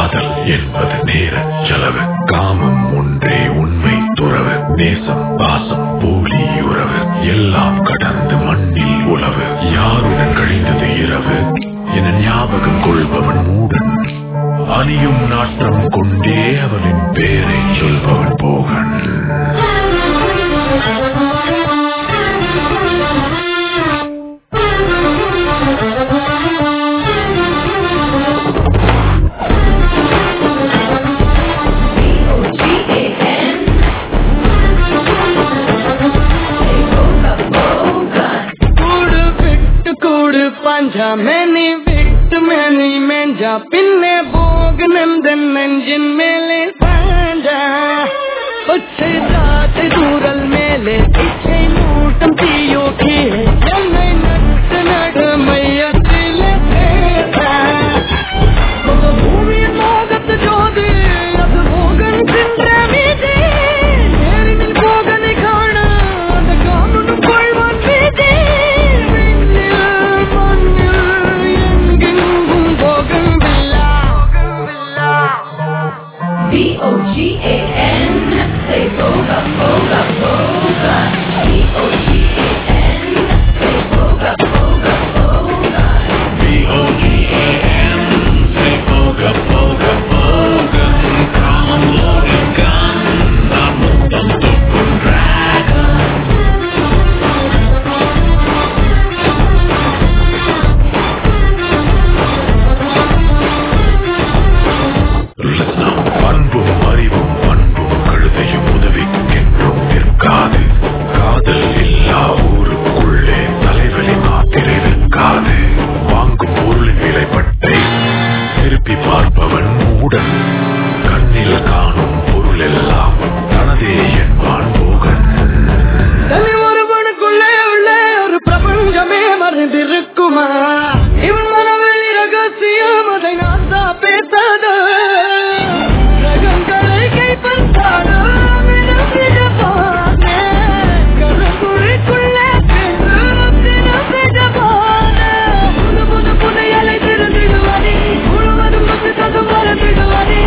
காதல் என்பது நேர செலவு காமம் ஒன்றே உண்மை துறவு நேசம் பாசம் போலி உறவு எல்லாம் கடந்து மண்ணில் உழவு யாருடன் கழிந்தது இரவு என ஞாபகம் கொள்பவன் மூடன் அணியும் நாட்டம் கொண்டே அவளின் பேரை சொல்பவன் போகன் கூடு விட்டு கூடு பஞ்சா மேனி விட்டு மேனி மெஞ்சா பின்னே போக நந்தன் நெஞ்சின் மேலே சாஞ்சா பச்சை தாத்தை தூரல் மேலே இச்சை மூட்டம் தீயோக்கி என்னை நட்டு நடு மையத்திலே சேர்த்தா பூமியின் மோகத்து ஜோதி அது மோகன் சென்ற மீதே நேரினில் போகனை காண அந்த காணுனும் கொள்வான் மீதே விண்ணில் மண்ணில் எங்கெங்கும் bougainvillea B-O-G-A-N, say boga, boga, boga. B-O-G-A-N, say boga, boga, boga. B-O-G-A-N, say boga, boga, boga. Come loaded gun, நான் முத்தம் துப்பும் dragon. Listen up. அன்பும் அறிவும் பண்பும் கழுதையும் உதவிக்கென்றும் நிற்காது காதல் இல்லா ஊருக்குள்ளே தலைவலி மாத்திரை நிற்காது வாங்கும் பொருளின் விலைப்பட்டை திருப்பி பார்ப்பவன் மூடன் கண்ணில் காணும் பொருள் எல்லாம் தனதே என்பான் போகன் தனி ஒருவனுக்குள்ளே உள்ளே ஒரு பிரபஞ்சமே மறைந்திருக்குமா இவன் மனவெளி ரகசியம் அதை நான் தான் பேசாத ரகங்களை கைப்பற்றாத கருங்குழிக்குள்ளே புது புது புதையலை திறந்திடுவானே முழுவதும் வந்து தது மறந்திடுவானே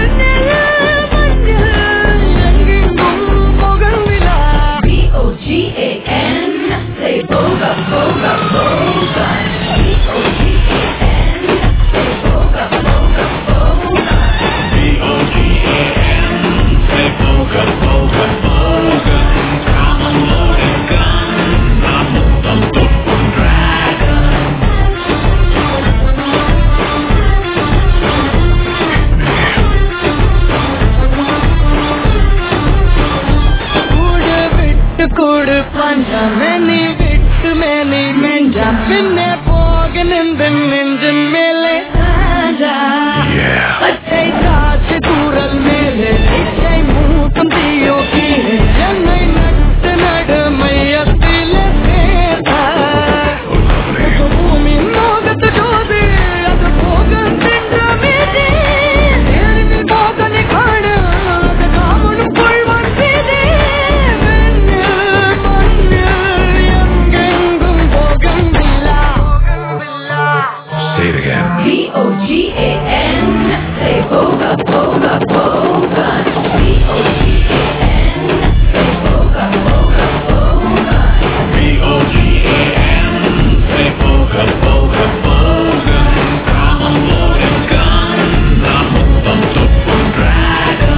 எங்கெங்கும் போகன் விழா B-O-G-A-N, say boga, boga, boga. B-O-G-A-N, say boga, boga, boga. B-O-G-A-N, say boga, boga, boga. Come loaded gun, நான் முத்தம் துப்பும் dragon. கூடு விட்டு கூடு பஞ்சா மேனி விட்டு மேனி மெஞ்சா பின்னே போக நின்று நெஞ்சின் மேலே சாஞ்சா. Yeah. பச்சை காற்று கூறல் மேலே இச்சை மூட்டம் தீயோ கீழே என்னை நட்டு நடு மையத்திலே சேர்த்தா. பூமி மோகத்து ஜோதி அது போக சென்ற மீதே நேரில் போகனை காண அது காமனும் கொள்வான் மீதே வெண்ணில் மண்ணில் எங்கெங்கும் போகும் விழா Say it again. B-O-G-A-N, say boga, boga, boga. B-O-G-A-N, say boga, boga, boga. B-O-G-A-N, say boga, boga, boga. Come loaded gun, நான் முத்தம் துப்பும் dragon.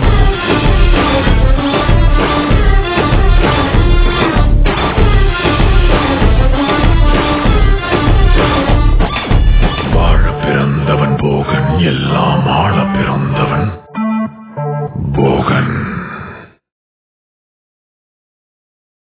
வாழ பிறந்தவன் போகன் எல்லாம் ஆள பிறந்தவன் போகன்